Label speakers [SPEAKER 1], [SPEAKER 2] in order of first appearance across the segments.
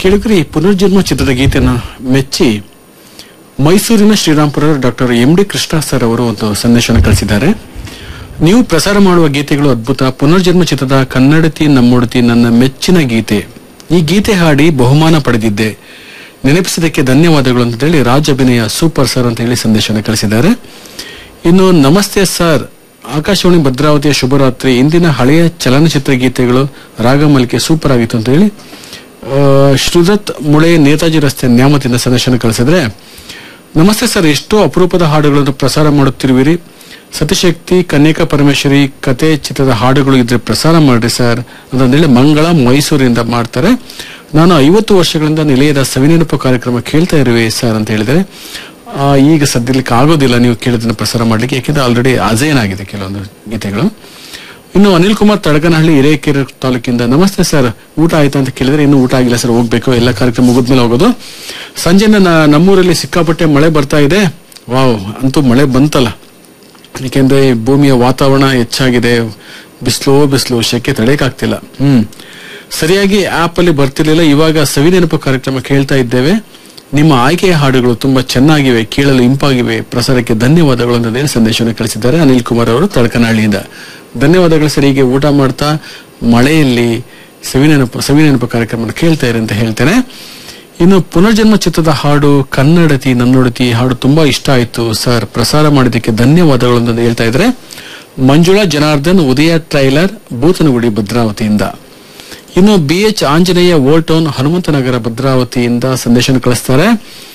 [SPEAKER 1] ಕೇಳಿದ್ರಿ ಪುನರ್ಜನ್ಮ ಚಿತ್ರದ ಗೀತೆಯನ್ನು ಮೆಚ್ಚಿ ಮೈಸೂರಿನ Srirampura doctor M D Krishna sir ಅವರು ಒಂದು ಸಂದೇಶವನ್ನು ಕಳಿಸಿದ್ದಾರೆ ನೀವು ಪ್ರಸಾರ ಮಾಡುವ ಗೀತೆಗಳು ಅದ್ಭುತ ಪುನರ್ಜನ್ಮ ಚಿತ್ರದ ಕನ್ನಡತಿ ನಮ್ಮೊಡತಿ ನನ್ನ ಮೆಚ್ಚಿನ ಗೀತೆ ಈ ಗೀತೆ ಹಾಡಿ ಬಹುಮಾನ ಪಡೆದಿದ್ದೆ ನೆನಪಿಸಿದಕ್ಕೆ ಧನ್ಯವಾದಗಳು ಅಂತ ಹೇಳಿ ರಾಜ್ ಅಭಿನಯ ಸೂಪರ್ ಸರ್ ಅಂತ ಹೇಳಿ ಸಂದೇಶವನ್ನು ಕಳಿಸಿದ್ದಾರೆ ಇನ್ನು ನಮಸ್ತೆ ಸರ್ ಆಕಾಶವಾಣಿ ಭದ್ರಾವತಿಯ ಶುಭರಾತ್ರಿ ಇಂದಿನ ಹಳೆಯ ಚಲನಚಿತ್ರ ಗೀತೆಗಳು ರಾಗಮಲಿಕೆ ಸೂಪರ್ ಆಗಿತ್ತು ಅಂತ ಹೇಳಿ ಆ, ಶ್ರುದತ್ ಮುಳೆ ನೇತಾಜಿ ರಸ್ತೆ ನ್ಯಾಮತಿಯಿಂದ ಸಂದೇಶನ ಕಳಿಸಿದ್ರೆ ನಮಸ್ತೆ ಸರ್ ಎಷ್ಟೋ ಅಪರೂಪದ ಹಾಡುಗಳನ್ನು ಪ್ರಸಾರ ಮಾಡುತ್ತಿರುವಿರಿ ಸತಿಶಕ್ತಿ ಕನ್ಯಕಾ ಪರಮೇಶ್ವರಿ ಕತೆ ಚಿತ್ರದ ಹಾಡುಗಳು ಇದ್ರೆ ಪ್ರಸಾರ ಮಾಡ್ರಿ ಸರ್ ಅಂತಂದೇಳಿ ಮಂಗಳ ಮೈಸೂರಿಂದ ಮಾಡ್ತಾರೆ ನಾನು ಐವತ್ತು ವರ್ಷಗಳಿಂದ ನಿಲಯದ ಸವಿನೆನಪು ಕಾರ್ಯಕ್ರಮ ಕೇಳ್ತಾ ಇರುವೆ ಸರ್ ಅಂತ ಹೇಳಿದರೆ ಆ, ಈಗ ಸದ್ಯಕ್ಕೆ ಆಗೋದಿಲ್ಲ ನೀವು ಕೇಳಿದ್ದನ್ನು ಪ್ರಸಾರ ಮಾಡ್ಲಿಕ್ಕೆ ಯಾಕೆಂದ್ರೆ ಆಲ್ರೆಡಿ ಅಜೇನ್ ಆಗಿದೆ ಕೆಲವೊಂದು ಗೀತೆಗಳು ಇನ್ನು ಅನಿಲ್ ಕುಮಾರ್ ತಡಕನಹಳ್ಳಿ ಹಿರೇಕೆರೆ ತಾಲೂಕಿಂದ ನಮಸ್ತೆ ಸರ್ ಊಟ ಆಯ್ತಾ ಅಂತ ಕೇಳಿದ್ರೆ ಇನ್ನು ಊಟ ಆಗಿಲ್ಲ ಸರ್ ಹೋಗ್ಬೇಕು ಎಲ್ಲ ಕಾರ್ಯಕ್ರಮ ಮುಗಿದ್ಮೇಲೆ ಹೋಗೋದು ಸಂಜೆನ ನ- ನಮ್ಮೂರಲ್ಲಿ ಸಿಕ್ಕಾಪಟ್ಟೆ ಮಳೆ ಬರ್ತಾ ಇದೆ ವಾವ್ ಅಂತೂ ಮಳೆ ಬಂತಲ್ಲ ಯಾಕೆಂದ್ರೆ ಈ ಭೂಮಿಯ ವಾತಾವರಣ ಹೆಚ್ಚಾಗಿದೆ ಬಿಸಿಲು ಬಿಸಿಲು ಶೆಕೆ ತಡೆಯಕ್ಕಾಗ್ತಿಲ್ಲ ಹ್ಮ್ ಸರಿಯಾಗಿ ಆಪ್ ಅಲ್ಲಿ ಬರ್ತಿರ್ಲಿಲ್ಲ ಇವಾಗ ಸವಿನೆನಪು ಕಾರ್ಯಕ್ರಮ ಕೇಳ್ತಾ ಇದ್ದೇವೆ ನಿಮ್ಮ ಆಯ್ಕೆಯ ಹಾಡುಗಳು ತುಂಬಾ ಚೆನ್ನಾಗಿವೆ ಕೇಳಲು ಇಂಪಾಗಿವೆ ಪ್ರಸಾರಕ್ಕೆ ಧನ್ಯವಾದಗಳು ಅಂತ ಹೇಳಿ ಸಂದೇಶವನ್ನು ಕಳಿಸಿದ್ದಾರೆ ಅನಿಲ್ ಕುಮಾರ್ ಅವರು ತಡಕನಹಳ್ಳಿಯಿಂದ ಧನ್ಯವಾದಗಳು ಸರ್ ಹೀಗೆ ಊಟ ಮಾಡ್ತಾ ಮಳೆಯಲ್ಲಿ ಸವಿನೆನಪು ಸವಿನೆನಪು ಕಾರ್ಯಕ್ರಮ ಕೇಳ್ತಾ ಇರಿ ಅಂತ ಹೇಳ್ತೇನೆ ಇನ್ನು ಪುನರ್ಜನ್ಮ ಚಿತ್ರದ ಹಾಡು ಕನ್ನಡತಿ ನನ್ನೊಡತಿ ಹಾಡು ತುಂಬಾ ಇಷ್ಟ ಆಯ್ತು ಸರ್ ಪ್ರಸಾರ ಮಾಡಿದ್ದಕ್ಕೆ ಧನ್ಯವಾದಗಳು ಅಂತ ಹೇಳ್ತಾ ಇದ್ರೆ ಮಂಜುಳಾ ಜನಾರ್ದನ್ ಉದಯ ಟ್ರೈಲರ್ ಬೂತನಗುಡಿ ಭದ್ರಾವತಿಯಿಂದ ಇನ್ನು B H Anjaneya old town Hanumanthanagara ಭದ್ರಾವತಿಯಿಂದ ಸಂದೇಶ ಕಳಿಸ್ತಾರೆ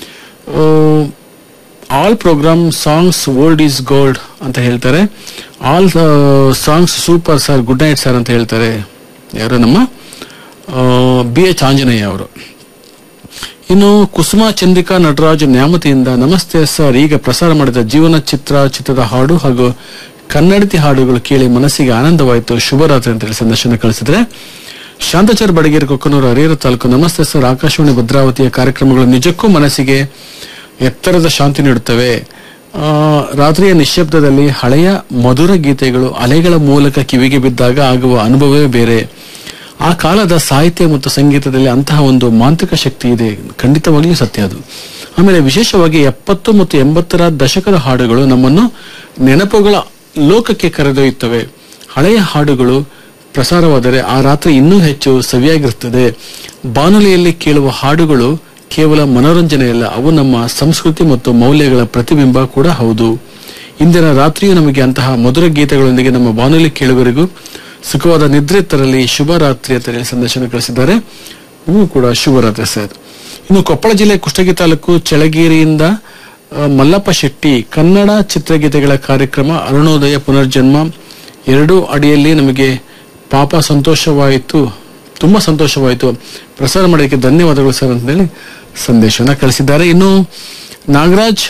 [SPEAKER 1] all program songs old is gold ಅಂತ ಹೇಳ್ತಾರೆ all songs super sir good night sir ಅಂತ ಹೇಳ್ತಾರೆ ಯಾರು ನಮ್ಮ ಬಿ ಎಚ್ ಆಂಜನೇಯ ಅವರು ಇನ್ನು ಕುಸುಮ ಚಂದ್ರಿಕಾ ನಟರಾಜ್ ನ್ಯಾಮತಿಯಿಂದ ನಮಸ್ತೆ ಸರ್ ಈಗ ಪ್ರಸಾರ ಮಾಡಿದ ಜೀವನ ಚಿತ್ರ ಚಿತ್ರದ ಹಾಡು ಹಾಗೂ ಕನ್ನಡತಿ ಹಾಡುಗಳು ಕೇಳಿ ಮನಸ್ಸಿಗೆ ಆನಂದವಾಯಿತು ಶುಭರಾತ್ರಿ ಅಂತ ಹೇಳಿ ಸಂದರ್ಶನ ಕಳಿಸಿದ್ರೆ ಶಾಂತಚಾರ್ ಬಡಗೇರಿ ಕೊಕ್ಕನೂರು ಹರಿಹರ ತಾಲೂಕು ನಮಸ್ತೆ ಸರ್ ಆಕಾಶವಾಣಿ ಭದ್ರಾವತಿಯ ಕಾರ್ಯಕ್ರಮಗಳು ನಿಜಕ್ಕೂ ಮನಸ್ಸಿಗೆ ಎತ್ತರದ ಶಾಂತಿ ನೀಡುತ್ತವೆ ಆ, ರಾತ್ರಿಯ ನಿಶ್ಶಬ್ದದಲ್ಲಿ ಹಳೆಯ ಮಧುರ ಗೀತೆಗಳು ಅಲೆಗಳ ಮೂಲಕ ಕಿವಿಗೆ ಬಿದ್ದಾಗ ಆಗುವ ಅನುಭವವೇ ಬೇರೆ ಆ ಕಾಲದ ಸಾಹಿತ್ಯ ಮತ್ತು ಸಂಗೀತದಲ್ಲಿ ಅಂತಹ ಒಂದು ಮಾಂತ್ರಿಕ ಶಕ್ತಿ ಇದೆ ಖಂಡಿತವಾಗಿಯೂ ಸತ್ಯ ಅದು ಆಮೇಲೆ ವಿಶೇಷವಾಗಿ ಎಪ್ಪತ್ತು ಮತ್ತು ಎಂಬತ್ತರ ದಶಕದ ಹಾಡುಗಳು ನಮ್ಮನ್ನು ನೆನಪುಗಳ ಲೋಕಕ್ಕೆ ಕರೆದೊಯ್ಯುತ್ತವೆ ಹಳೆಯ ಹಾಡುಗಳು ಪ್ರಸಾರವಾದರೆ ಆ ರಾತ್ರಿ ಇನ್ನೂ ಹೆಚ್ಚು ಸವಿಯಾಗಿರುತ್ತದೆ ಬಾನುಲಿಯಲ್ಲಿ ಕೇಳುವ ಹಾಡುಗಳು ಕೇವಲ ಮನೋರಂಜನೆಯಲ್ಲ ಅವು ನಮ್ಮ ಸಂಸ್ಕೃತಿ ಮತ್ತು ಮೌಲ್ಯಗಳ ಪ್ರತಿಬಿಂಬ ಕೂಡ ಹೌದು ಇಂದಿನ ರಾತ್ರಿಯೂ ನಮಗೆ ಅಂತಹ ಮಧುರ ಗೀತೆಗಳೊಂದಿಗೆ ನಮ್ಮ ಬಾನುಲಿ ಕೇಳುವರಿಗೂ ಸುಖವಾದ ನಿದ್ರೆ ತರಲಿ ಶುಭ ರಾತ್ರಿ ಅಂತ ಹೇಳಿ ಸಂದೇಶನ ಕಳಿಸಿದ್ದಾರೆ ನಿಮಗೂ ಕೂಡ ಶುಭರಾತ್ರಿ ಸರ್ ಇನ್ನು ಕೊಪ್ಪಳ ಜಿಲ್ಲೆ ಕುಷ್ಟಗಿ ತಾಲೂಕು ಚಳಗೇರಿಯಿಂದ ಆ, ಮಲ್ಲಪ್ಪ ಶೆಟ್ಟಿ ಕನ್ನಡ ಚಿತ್ರಗೀತೆಗಳ ಕಾರ್ಯಕ್ರಮ ಅರುಣೋದಯ ಪುನರ್ಜನ್ಮ ಎರಡು ಅಡಿಯಲ್ಲಿ ನಮಗೆ ಪಾಪ ಸಂತೋಷವಾಯಿತು ತುಂಬಾ ಸಂತೋಷವಾಯಿತು ಪ್ರಸಾರ ಮಾಡೋದಕ್ಕೆ ಧನ್ಯವಾದಗಳು ಸರ್ ಅಂತ ಹೇಳಿ ಸಂದೇಶವನ್ನ ಕಳಿಸಿದ್ದಾರೆ ಇನ್ನು ನಾಗರಾಜ್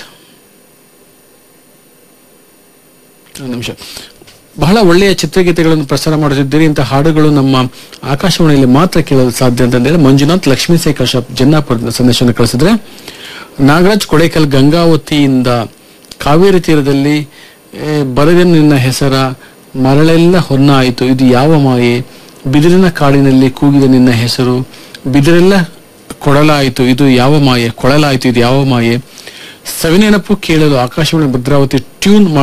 [SPEAKER 1] ಒಂದು ನಿಮಿಷ ಬಹಳ ಒಳ್ಳೆಯ ಚಿತ್ರಗೀತೆಗಳನ್ನು ಪ್ರಸಾರ ಮಾಡುತ್ತಿದ್ದೀರಿ ಇಂಥ ಹಾಡುಗಳು ನಮ್ಮ ಆಕಾಶವಾಣಿಯಲ್ಲಿ ಮಾತ್ರ ಕೇಳಲು ಸಾಧ್ಯ ಅಂತಂದೇಳಿ ಮಂಜುನಾಥ್ ಲಕ್ಷ್ಮೀ ಶೇಖರ್ ಶಾಪ್ ಜನ್ನಾಪುರದ ಸಂದೇಶವನ್ನು ಕಳಿಸಿದ್ರೆ ನಾಗರಾಜ್ ಕೊಡೇಕಲ್ ಗಂಗಾವತಿಯಿಂದ ಕಾವೇರಿ ತೀರದಲ್ಲಿ ಏ, ಬರೆದ ನಿನ್ನ ಹೆಸರ ಮರಳೆಲ್ಲ ಹೊನ್ನ ಆಯಿತು ಇದು ಯಾವ ಮಾಯೆ ಬಿದಿರಿನ ಕಾಡಿನಲ್ಲಿ ಕೂಗಿದ ನಿನ್ನ ಹೆಸರು ಬಿದಿರೆಲ್ಲ ಕೊಡಲಾಯಿತು ಇದು ಯಾವ ಮಾಯೆ ಕೊಳಲಾಯಿತು ಇದು ಯಾವ ಮಾಯೆ ಸವಿನೆನಪು ಕೇಳಲು ಆಕಾಶವಾಣಿ ಭದ್ರಾವತಿ ಟ್ಯೂನ್